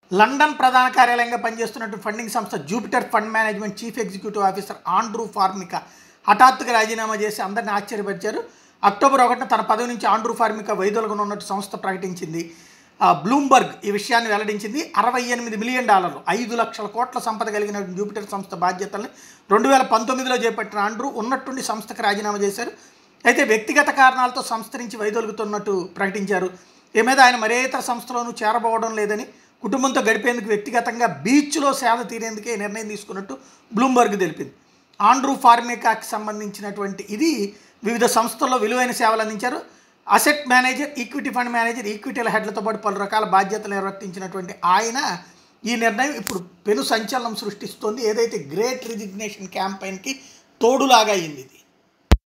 London ప్రధాన కార్యాలయంగా పనిచేస్తున్నట్టు ఫండింగ్ సంస్థ Jupiter fund management chief executive officer Andrew Formica హఠాత్తుగా రాజీనామా చేసి అందరిని ఆశ్చర్యపరిచారు అక్టోబర్ ఒకటిన తన పదవి నుంచి ఆండ్రూ ఫార్మికా వైదొలగనున్నట్టు సంస్థ ప్రకటించింది ఆ, బ్లూంబర్గ్ ఈ విషయాన్ని వెల్లడించింది అరవై ఎనిమిది మిలియన్ డాలర్లు ఐదు లక్షల కోట్ల సంపద కలిగిన జూపిటర్ సంస్థ బాధ్యతల్ని రెండు వేల పంతొమ్మిదిలో చేపట్టిన ఆండ్రూ ఉన్నట్టుండి సంస్థకు రాజీనామా చేశారు అయితే వ్యక్తిగత కారణాలతో సంస్థ నుంచి వైదొలుగుతున్నట్టు ప్రకటించారు ఈ మీద ఆయన మరే ఇతర సంస్థలోనూ చేరబోవడం లేదని కుటుంబంతో గడిపేందుకు వ్యక్తిగతంగా బీచ్లో సేద తీరేందుకే ఈ నిర్ణయం తీసుకున్నట్టు బ్లూంబర్గ్ తెలిపింది ఆండ్రూ ఫార్మికాకి సంబంధించినటువంటి ఇది వివిధ సంస్థల్లో విలువైన సేవలు అందించారు asset manager equity fund manager ఈక్విటీల హెడ్లతో పాటు పలు రకాల బాధ్యతలు నిర్వర్తించినటువంటి ఆయన ఈ నిర్ణయం ఇప్పుడు పెను సంచలనం సృష్టిస్తోంది ఏదైతే గ్రేట్ రిజిగ్నేషన్ క్యాంపెయిన్కి తోడులాగా అయింది ఇది